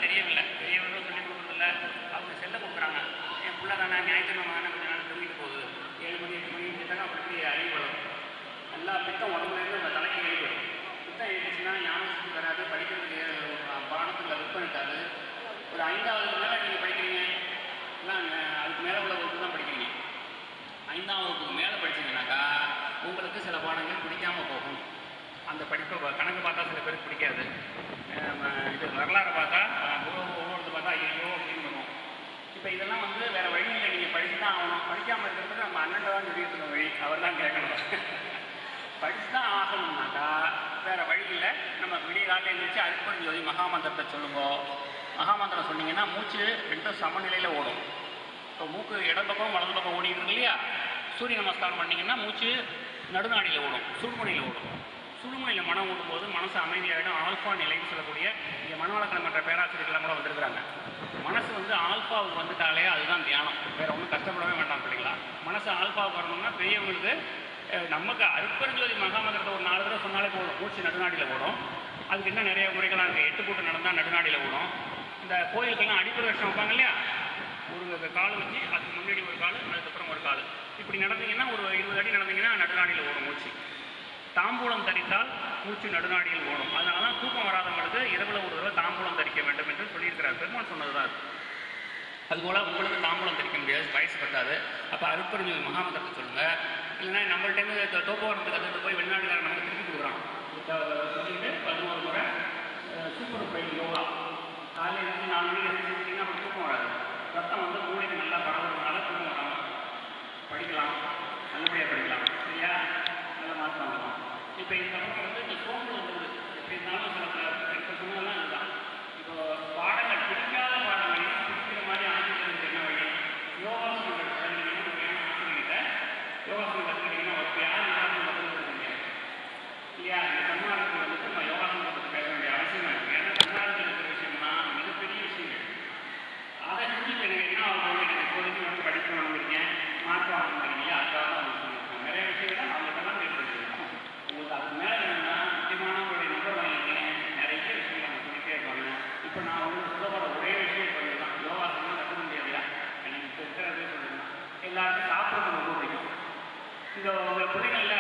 தெரியவில்லை பெரியவர்களும் சொல்லிக் கொடுக்குறதில்ல அவங்க செல்ல கொடுக்குறாங்க என் பிள்ளை தானே ஞாயிற்றுக்கிழமை தானே கொஞ்ச நாள் தூங்கிட்டு போகுது ஏழு மணி எட்டு மணி தானே அப்படி அறிவு வரும் நல்லா பித்தம் உடம்புலேருந்து அந்த தலைக்கு ஏறிடும் பித்தம் ஏறிச்சுன்னா ஞாபகம் சக்தி வராது படிக்கிறதுக்கு அஹ், பாடத்துக்கு விருப்பம் இருக்காது ஒரு ஐந்தாவது மேலே நீங்கள் படிக்கிறீங்க இல்லை அதுக்கு மேலே உள்ள வகுப்பு தான் படிக்கிறீங்க ஐந்தாம் வகுப்புக்கு மேலே படிச்சீங்கன்னாக்கா உங்களுக்கு சில பாடங்கள் பிடிக்காம போகும் அந்த படிப்பை பா- கணக்கு பார்த்தா சில பேருக்கு பிடிக்காது அஹ் ம- இது வரலாறு பார்த்தா ஒவ்வொருத்து பார்த்தா ஐயோ அப்படின்னு வரும் இப்போ இதெல்லாம் வந்து வேற வழியில் நீங்கள் படிச்சு தான் ஆகணும் படிக்காமல் இருக்கிறதுக்கு நம்ம அண்ணன் தான் சொல்லிட்டு இருக்க வழி அவர் தான் கேட்கணும் படிச்சு தான் ஆகணும்னாக்கா வேற வழி இல்லை நம்ம விடிய காலையில் எழுந்திரிச்சு அல்பன் ஜோதி மகாமந்திரத்தை சொல்லுங்க மகாமந்திரம் சொன்னீங்கன்னா மூச்சு ரெண்டும் சமநிலையில் ஓடும் இப்போ மூக்கு இடம் பக்கம் வலது பக்கம் ஓடிட்டு இருக்கு இல்லையா சூரிய நமஸ்காரம் பண்ணீங்கன்னா மூச்சு நடுநாடியில் ஓடும் சுடுமணியில் ஓடும் சுடுமணியில் மனம் ஓடும்போது மனசு அமைதியாகிடும் ஆல்ஃபா நிலைன்னு சொல்லக்கூடிய இங்கே மனவளக்கணம் மன்ற பேராசிரியர்கள்லாம் கூட வந்திருக்கிறாங்க மனசு வந்து ஆல்ஃபாவுக்கு வந்துட்டாலே அதுதான் தியானம் வேற ஒன்றும் கஷ்டப்படவே வேண்டாம் பிள்ளைங்களா மனசு ஆல்ஃபாவுக்கு வரணும்னா பெரியவங்களுக்கு அஹ், நமக்கு அருப்பெருஞ்சோதி மகாமந்திரத்தை ஒரு நாலு தடவை சொன்னாலே போதும் மூச்சு நடுநாடியில் ஓடும் அதுக்கு இன்னும் நிறைய முறைகள்லாம் இருக்குது எட்டு கூட்டு நடந்தால் நடுநாடியில் ஓடும் இந்த கோயிலுக்கெல்லாம் அடிப்பிரதர்ஷனம் வைப்பாங்க இல்லையா ஒரு கால் வச்சு அதுக்கு முன்னாடி ஒரு கால் அதுக்கப்புறம் ஒரு கால் இப்படி நடந்தீங்கன்னா ஒரு இருபது அடி நடந்தீங்கன்னா நடுநாடியில் ஓடும் மூச்சு தாம்பூலம் தரித்தால் மூச்சு நடுநாடியில் ஓடும் அதனால தான் தூக்கம் வராதவங்களுக்கு இரவுல ஒரு தடவை தாம்பூலம் தரிக்க வேண்டும் என்று சொல்லியிருக்கிறார் பெருமாள் சொன்னதுதான் அது அதுபோல் உங்களுக்கு தாம்பூலம் தரிக்க முடியாது வயசு பத்தாது அப்போ அருப்பறிஞ்சு மகாமந்திரத்தை சொல்லுங்க இல்லைன்னா நம்மள்ட்டேருந்து தோப்போரத்துக்கு கற்றுட்டு போய் வெளிநாட்டுக்காரன் நமக்கு திருப்பி கொடுக்குறான் இத சொல்லிட்டு பதினோரு முறை அஹ், சூப்பர் பிரைன் யோகா காலையில் இருந்து நாலு மணிக்கு எழுந்திரிச்சிங்கன்னா அப்படி தூக்கம் வராது ரத்தம் வந்து மூளைக்கு நல்லா பரவுறதுனால தூக்கம் வராமல் படிக்கலாம் நல்லபடியாக படிக்கலாம் சரியா நல்ல மார்க் வாங்கலாம் இப்போ இந்த பக்கம் வந்து இந்த சோம்பு வந்துருது எப்படி இருந்தாலும் சில இப்போ சொன்னதெல்லாம் இதுதான் இப்போ பாடங்கள் பிடிக்காத பாடங்களையும் பிடிக்கிற மாதிரி ஆசிரியர்களுக்கு என்ன வழி யோகாசனங்கள் கற்றுக்கிட்டீங்கன்னா ஆசிரியர்கிட்ட யோகாசனம் கற்றுக்கிட்டீங்கன்னா ஒரு யார் யோகாசனம் கற்றுக்கிறது இல்லையா இந்த தமிழ்நாட்டுக்கு வந்துட்டு நம்ம யோகாசனத்தை பற்றி பேச வேண்டிய அவசியம் இருக்கு ஏன்னா தமிழ்நாட்டில் இருக்கிற விஷயம்னா மிகப்பெரிய விஷயங்கள் அதை செஞ்சுட்டு எனக்கு என்ன ஆகும் எனக்கு இப்போதைக்கு வந்து படிக்க வாங்கிருக்கேன் மார்க் வாங்கிருக்கீங்க அதுக்காக தான் அவங்க சொல்லியிருக்காங்க நிறைய விஷயங்கள் அவங்கள்ட்டலாம் கேட்டு உங்களுக்கு அதுக்கு மேலே என்னன்னா முக்கியமான உங்களுடைய நம்பர் வாங்கியிருக்கேன் நிறைய விஷயங்கள் அவங்க சொல்லிட்டே இருப்பாங்க இப்போ நான் உங்களுக்கு சொல்ல போகிற ஒரே விஷயம் இப்போ இதுதான் யோகாசனம் கற்றுக்க முடியாதுயா எனக்கு இப்போ இருக்கிறதே சொல்லுங்கள் எல்லாருக்கும் சாப்பிட்றது ரொம்ப பிடிக்கும் இந்த உங்கள் பிள்ளைகளில்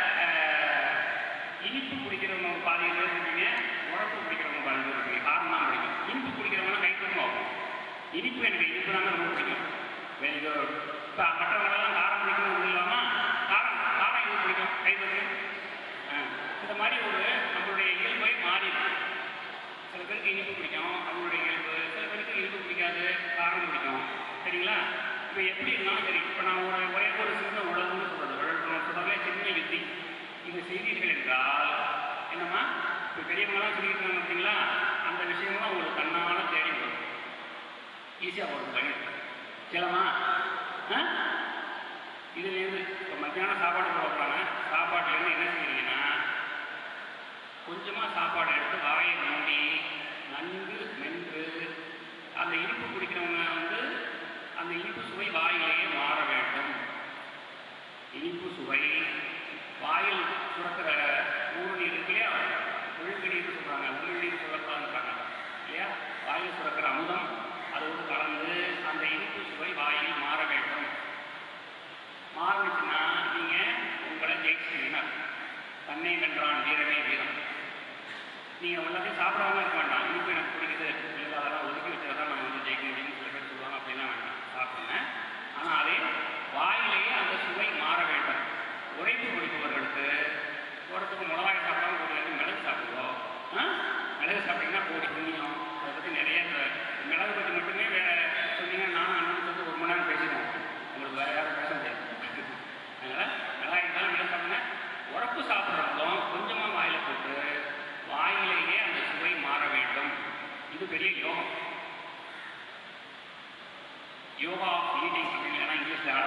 இனிப்பு குடிக்கிறவங்க பாதி பேர் இருக்கீங்க உழப்பு குடிக்கிறவங்க பாதி பேர் இருக்கீங்க காரணம் தான் பிடிக்கும் இனிப்பு குடிக்கிறவங்க கை தூக்கம் ஆகும் இனிப்பு எனக்கு இனிப்பு தாங்க ரொம்ப பிடிக்கும் வெரி குட் இப்போ மற்றவங்களெல்லாம் காரம் பிடிக்கும் இல்லாமா காரம் காரம் எது பிடிக்கும் கை தூக்கம் இந்த மாதிரி ஒரு நம்மளுடைய இயல்பை மாறி இருக்கு. சில பேருக்கு இனிப்பு பிடிக்கும் அவங்களுடைய இயல்பு சில பேருக்கு இனிப்பு பிடிக்காது காரம் பிடிக்கும் சரிங்களா இப்போ எப்படி இருந்தாலும் சரி இப்போ நான் ஒரு ஒரே ஒரு சின்ன உலகம்னு சொல்கிறது உலகம் சொல்கிறதே சின்ன யுத்தி இது செய்தீர்கள் என்றால் என்னம்மா இப்போ பெரியவங்களாம் சொல்லியிருக்காங்க பார்த்தீங்களா அந்த விஷயங்கள்லாம் உங்களுக்கு தன்னால் தேடி வரும் ஈஸியாக போகிறது பண்ணி கேளமா ஆ இதுலேருந்து இப்போ மத்தியானம் சாப்பாடு போட போகிறாங்க சாப்பாட்டுலேருந்து என்ன செய்வீங்கன்னா கொஞ்சமாக சாப்பாடு எடுத்து வாயை மூடி நன்கு மென்று அந்த இனிப்பு குடிக்கிறவங்க வந்து அந்த இனிப்பு சுவை வாயிலேயே மாற வேண்டும் இனிப்பு சுவை வாயில் சுரக்கிற ஊருநீர் இருக்கு இல்லையா உள்நீர்னு சொல்கிறாங்க உள்நீர் சுரக்கலான்றாங்க இல்லையா வாயில் சுரக்கிற அமுதம் அதோடு கலந்து அந்த இனிப்பு சுவை வாயில் மாற வேண்டும் மாறுச்சுன்னா நீங்கள் உங்களை ஜெயிச்சிட்டீங்கன்னா தன்னை வென்றான் வீரமே வீரம் நீங்கள் எல்லாத்தையும் சாப்பிடாம இருக்க வேண்டாம் இனிப்பு எனக்கு பிடிக்குது இல்லை அதெல்லாம் ஒதுக்கி வச்சதான் நம்ம வந்து ஜெயிக்க முடியும்னு சில பேர் சொல்லுவாங்க அப்படிலாம் வேண்டாம் சாப்பிடுங்க ஆனால் அதே வாயிலேயே அந்த சுவை மாற வேண்டும் உரைப்பு குடிப்பவர்களுக்கு ஒருத்தருக்கு மிளகாய் சாப்பிடாம ஒரு மிளகு சாப்பிடுவோம் ஆ மிளகு சாப்பிட்டீங்கன்னா கோடி புண்ணியம் அதை பற்றி நிறைய இந்த மிளகு பற்றி மட்டுமே வேற சொன்னீங்கன்னா நானும் அண்ணன் வந்து ஒரு மணி நேரம் பேசிடுவோம் உங்களுக்கு வேற யாரும் பேச முடியாது அதனால் மிளகாய் இருந்தாலும் மிளகு சாப்பிடுங்க உரப்பு சாப்பிட்றதும் கொஞ்சமாக வாயில் போட்டு வாயிலேயே அந்த சுவை மாற வேண்டும் இது பெரிய யோகம் யோகா ஈட்டிங் அப்படின்னு ஏன்னா இங்கிலீஷில்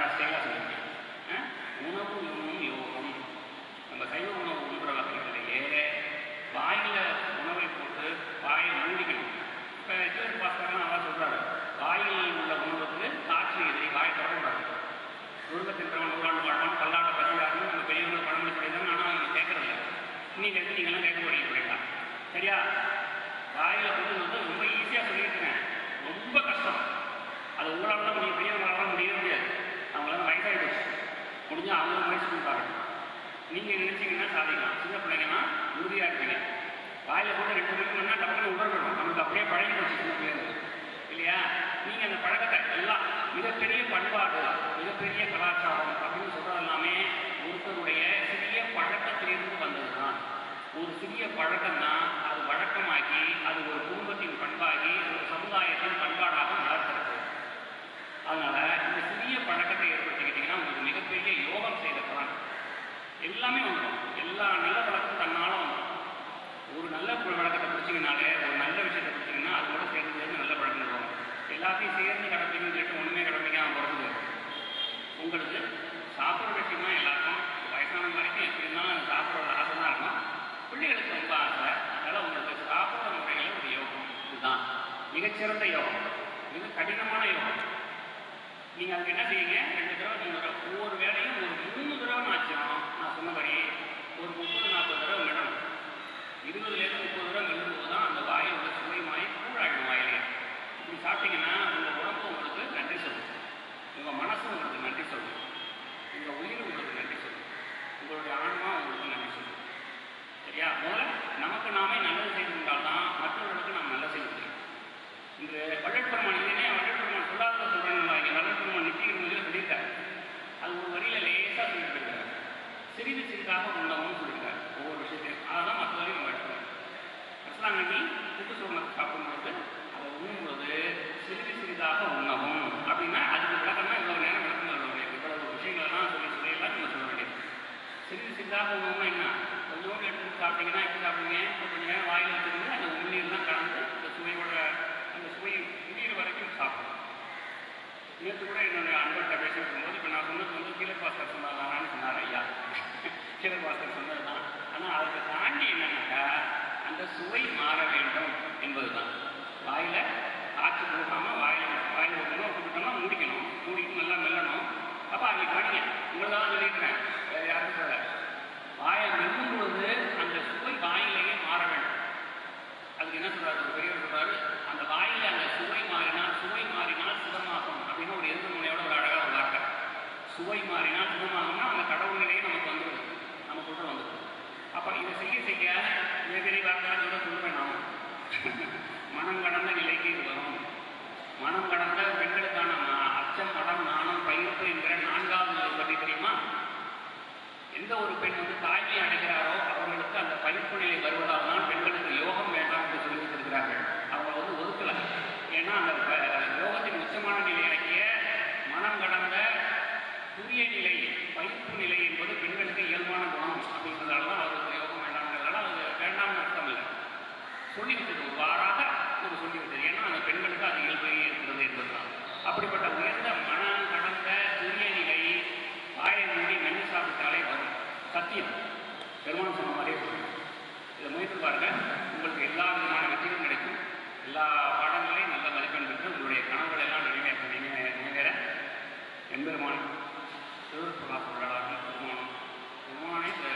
நினைச்சீங்கன்னா சாதிக்கலாம் சின்ன பிள்ளைங்கன்னா உறுதியாக இருப்பீங்க வாயில கூட ரெண்டு பேருக்கு முன்னா டக்குனு உடற்படும் நமக்கு அப்படியே பழகி போச்சு சின்ன பிள்ளைங்க இல்லையா நீங்கள் அந்த பழக்கத்தை எல்லாம் மிகப்பெரிய பண்பாடு மிகப்பெரிய கலாச்சாரம் அப்படின்னு சொல்றது எல்லாமே ஒருத்தருடைய சிறிய பழக்கத்திலிருந்து வந்தது தான் ஒரு சிறிய பழக்கம் தான் அது வழக்கமாகி அது ஒரு குடும்பத்தின் பண்பாகி ஒரு சமுதாயத்தின் பண்பாடாக வளர்க்கிறது அதனால இந்த சிறிய பழக்கத்தை ஏற்படுத்திக்கிட்டீங்கன்னா உங்களுக்கு மிகப்பெரிய யோகம் செய்த பலன் எல்லாமே வந்துடும் எல்லா நல்ல பழக்கம் தன்னால வந்துடும் ஒரு நல்ல பு- பழக்கத்தை பிடிச்சிங்கனாலே ஒரு நல்ல விஷயத்தை பிடிச்சிங்கன்னா அது கூட சேர்ந்து சேர்ந்து நல்ல பழக்கம் வரும் எல்லாத்தையும் சேர்ந்து கிடப்பீங்கன்னு சொல்லிட்டு ஒன்றுமே கிடப்பிக்காம போகிறது உங்களுக்கு சாப்பிட்ற விஷயமா எல்லாருக்கும் வயசான வரைக்கும் எப்படி இருந்தாலும் சாப்பிட்ற ஆசை தான் இருக்கும் பிள்ளைகளுக்கு ரொம்ப ஆசை அதனால் உங்களுக்கு சாப்பிட்ற முறையில் ஒரு யோகம் இதுதான் மிகச்சிறந்த யோகம் மிக கடினமான யோகம் நீங்கள் அதுக்கு என்ன செய்யுங்க ரெண்டு தடவை மூணு தடவை ஒவ்வொரு வேலையும் ஒரு மூணு தடவை ஆச்சும் நான் சொன்னபடி ஒரு முப்பது நாற்பது தடவை மெடணும் இருபதுலேருந்து முப்பது தடவை மெல்லும்போது தான் அந்த வாயில் உள்ள சுவை மாறி கூழாயிடும் வாயிலே இப்படி சாப்பிட்டீங்கன்னா உங்கள் உடம்பு உங்களுக்கு நன்றி சொல்லும் உங்கள் மனசு உங்களுக்கு நன்றி சொல்லும் உங்கள் உயிர் உங்களுக்கு நன்றி சொல்லும் உங்களுடைய ஆன்மா உங்களுக்கு நன்றி சொல்லும் சரியா முதல்ல நமக்கு நாமே நல்லது செய்து கொண்டால் தான் மற்றவர்களுக்கு நாம் நல்லது செய்ய முடியும் இன்று வள்ளற்பெருமான் இதனே வள்ளற்பெருமான் சொல்லாத சொல்றேன் வள்ளற்பெருமான் நித்திய முதலில் சொல்லியிருக்கார் அது ஒரு வரியில லேசாக சொல்லிட்டு போயிருக்காரு சிறிது சிறிதாக உண்டவும் சொல்லியிருக்காரு ஒவ்வொரு விஷயத்தையும் அதான் மற்ற வரையும் நம்ம எடுத்துக்கணும் கசலாங்கண்ணி புட்டு சோமத்தை சாப்பிடும்போது அதை உண்ணும்போது சிறிது சிறிதாக உண்ணவும் அப்படின்னா அதுக்கு விளக்கம்னா இவ்வளவு நேரம் விளக்கம் சொல்ல இவ்வளவு விஷயங்களெல்லாம் சொல்லி சொல்லி எல்லாம் நம்ம சொல்ல வேண்டியது சிறிது சிறிதாக உணவுனா என்ன கொஞ்சோண்டு எடுத்து சாப்பிட்டீங்கன்னா எப்படி சாப்பிடுவீங்க கொஞ்சம் நேரம் வாயில் வச்சுருந்து அந்த உமிழ்நீர்லாம் கலந்து அந்த சுவையோட அந்த சுவை முடிகிற வரைக்கும் சாப்பிடணும் நேற்று கூட என்னுடைய அன்பர்கிட்ட பேசிட்டு இருக்கும்போது இப்போ நான் சொன்னது வந்து கீழப்பாஸ்கர் சொன்னதானான்னு சொன்னார் ஐயா கீழப்பாஸ்கர் சொன்னது தான் ஆனால் அதுக்கு தாண்டி என்னன்னாக்கா அந்த சுவை மாற வேண்டும் என்பது தான் வாயில் காற்று போகாமல் வாயில் வாயில் விடணும் விட்டுட்டோம்னா மூடிக்கணும் மூடிட்டு நல்லா மெல்லணும் அப்போ அன்னைக்கு கவனிங்க உங்களை தான் சொல்லியிருக்கிறேன் வேறு யாருக்கும் சொல்ல வாயை மெல்லும் பொழுது அந்த சுவை வாயிலேயே மாற வேண்டும் அதுக்கு என்ன சொல்றாரு ஒரு பெரியவர் சொல்றாரு அந்த வாயில அந்த சுவை மாறினால் சுவை மாறினால் சுகமாகும் அப்படின்னு ஒரு எதிர்ப்பு முனையோட ஒரு அழகா ஒரு வார்த்தை சுவை மாறினால் சுகமாகும்னா அந்த கடவுள் நிலையே நமக்கு வந்துடும் நமக்குள்ள வந்துடும் அப்ப இதை செய்ய செய்ய மிகப்பெரிய வார்த்தை சொல்ல சொல்லுவேன் நான் மனம் கடந்த நிலைக்கு இது வரும் மனம் கடந்த பெண்களுக்கான ம- அச்சம் மடம் நாணம் பயிர்ப்பு என்கிற நான்காவது நிலை பற்றி தெரியுமா எந்த ஒரு பெண் வந்து தாய்மை அடைகிறாரோ அவர்களுக்கு அந்த பயிர்ப்பு நிலை வருவதால் தான் பெண்களுக்கு யோகம் வேண்டாம் என்று சொல்லி கொடுக்கிறார்கள் அவங்க வந்து ஒதுக்கல ஏன்னா அந்த ப- யோகத்தின் உச்சமான நிலை இறக்கிய மனம் கடந்த புதிய நிலை பயிர்ப்பு நிலை என்பது பெண்களுக்கு இயல்பான குணம் அப்படிங்கிறதால தான் அவருக்கு யோகம் வேண்டாம்ங்கிறதால அது வேண்டாம்னு அர்த்தம் இல்லை சொல்லிவிட்டது ஒரு வாராக ஒரு சொல்லிவிட்டது ஏன்னா அந்த பெண்களுக்கு அது இயல்பையே இருக்கிறது என்பதுதான் அப்படிப்பட்ட உயர்ந்த மனம் கடந்த புதிய நிலை வாயை மூடி மென்று சாப்பிட்டாலே வரும் சத்தியம் பெருமான் சொன்ன மாதிரியே சொல்லும் இதை முயற்சி பாருங்க உங்களுக்கு எல்லா விதமான வெற்றிகளும் கிடைக்கும் எல்லா பாடங்களையும் நல்ல மதிப்பெண் பெற்று உங்களுடைய கனவுகளை எல்லாம் நிறைவேற்ற நிறைவே- நிறைவேற எம்பெருமான் திருவிழாவாக பெருமானும் பெருமானை